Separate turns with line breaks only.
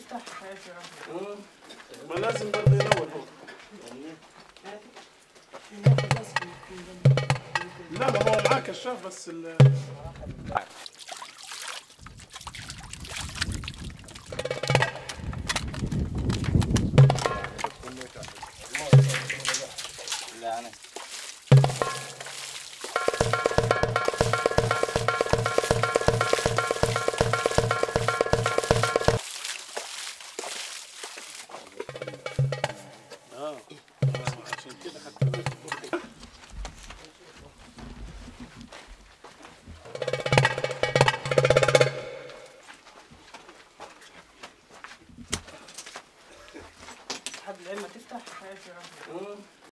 تفتح خايف يا رب
ما لازم برضه ينور هو لا ما هو معاه كشاف بس ال
لا انا
اه عشان كده حتى
حد العلم تفتح خايف يا رب